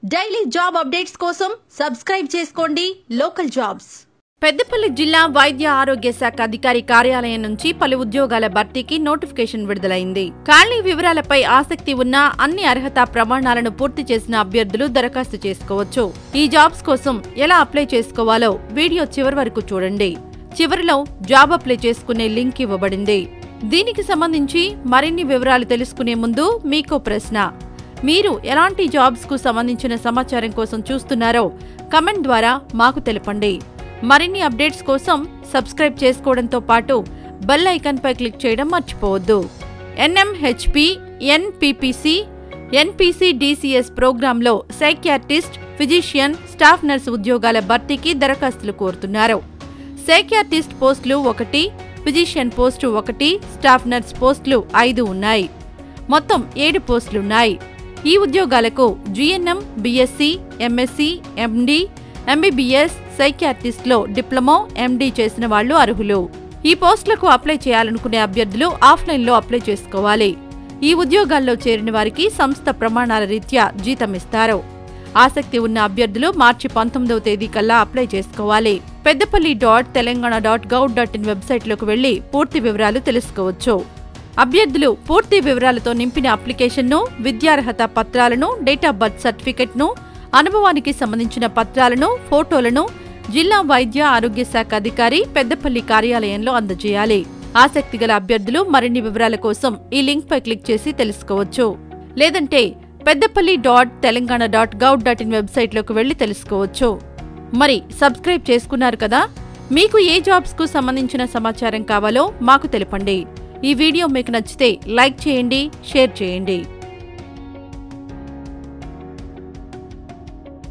daily job updates కోసం subscribe చేసుకోండి local jobs Peddapalli జిల్లా వైద్య ఆరోగ్య శాఖ అధికారి కార్యాలయం నుంచి పలు ఉద్యోగాల భర్తీకి నోటిఫికేషన్ విడుదలైంది ఖాళీ వివరాలపై ఆసక్తి ఉన్న అన్ని అర్హత ప్రమాణాలను పూర్తి చేసిన అభ్యర్థులు దరఖాస్తు చేసుకోవచ్చు ఈ జాబ్స్ కోసం ఎలా అప్లై చేసుకోవాలో వీడియో చివరి వరకు చూడండి చివరిలో జాబ్ అప్లై చేసుకునే లింక్ ఇవ్వబడింది దీనికి సంబంధించి మరిన్ని వివరాలు తెలుసుకునే ముందు మీకో ప్రశ్న మీరు ఎలాంటి జాబ్స్ కు సంబంధించిన సమాచారం కోసం చూస్తున్నారో కమెంట్ ద్వారా మాకు తెలపండి మరిన్ని అప్డేట్స్ కోసం సబ్స్క్రైబ్ చేసుకోవడంతో పాటు బెల్ ఐకాన్ పై క్లిక్ చేయడం మర్చిపోవద్దు ఎన్ఎంహెచ్పి ఎన్పిపిసి ఎన్పిసి డిసిఎస్ ప్రోగ్రాంలో సైకియాట్రిస్ట్ ఫిజిషియన్ స్టాఫ్ నర్స్ ఉద్యోగాల భర్తీకి దరఖాస్తులు కోరుతున్నారు సైకియాట్రిస్ట్ పోస్టులు ఒకటి ఫిజిషియన్ పోస్టు ఒకటి స్టాఫ్ నర్స్ పోస్టులు ఐదు ఉన్నాయి మొత్తం ఏడు పోస్టులున్నాయి ఈ ఉద్యోగాలకు GNM BSc MSc MD MBBS సైకియాట్రిస్ట్లో డిప్లొమా ఎండి చేసిన వాళ్లు అర్హులు ఈ పోస్టులకు అప్లై చేయాలనుకునే అభ్యర్థులు ఆఫ్లైన్లో అప్లై చేసుకోవాలి ఈ ఉద్యోగాల్లో చేరిన వారికి సంస్థ ప్రమాణాల రీత్యా జీతం ఇస్తారు ఆసక్తి ఉన్న అభ్యర్థులు మార్చి పంతొమ్మిదవ తేదీ కల్లా అప్లై చేసుకోవాలి Peddapalli dot Telangana dot gov dot in వెబ్సైట్లోకి వెళ్లి పూర్తి వివరాలు తెలుసుకోవచ్చు అభ్యర్థులు పూర్తి వివరాలతో నింపిన అప్లికేషన్ను విద్యార్హత పత్రాలను డేట్ ఆఫ్ బర్త్ సర్టిఫికెట్ను అనుభవానికి సంబంధించిన పత్రాలను ఫోటోలను జిల్లా వైద్య ఆరోగ్య శాఖ అధికారి పెద్దపల్లి కార్యాలయంలో అందజేయాలి ఆసక్తి గల అభ్యర్థులు మరిన్ని వివరాల కోసం ఈ లింక్ పై క్లిక్ చేసి తెలుసుకోవచ్చు లేదంటే Peddapalli dot Telangana dot gov dot in వెబ్సైట్లోకి వెళ్లి తెలుసుకోవచ్చు మరి సబ్స్క్రైబ్ చేసుకున్నారు కదా మీకు ఏ జాబ్స్ కు సంబంధించిన సమాచారం కావాలో మాకు తెలపండి ఈ వీడియో మీకు నచ్చితే లైక్ చేయండి షేర్ చేయండి